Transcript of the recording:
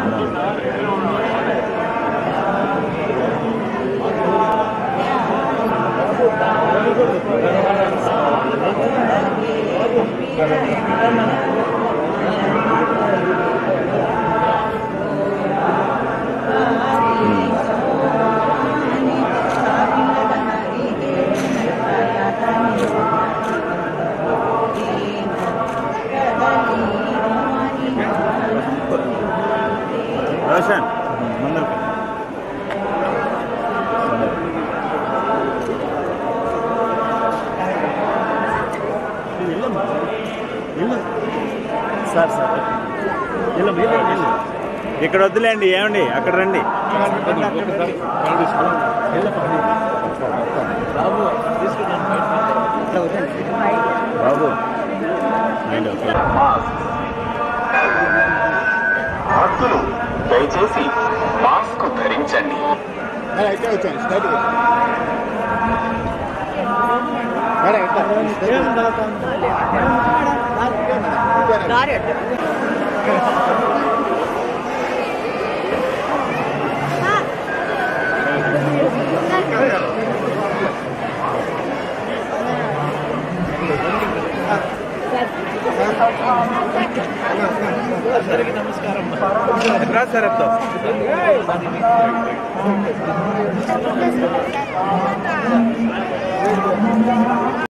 రోషన్ ముందరికి sir sir ఇక్కడ వద్దులేండి ఏమండి అక్కడ రండి బాబు తీసుకుంటాను బాబు రండి ఓకే భక్తులు దయచేసి మాస్క్ ధరించండి అయితే వచ్చాను స్టార్ట్ మేడం అందరికీ నమస్కారం రా సార్ అత్తో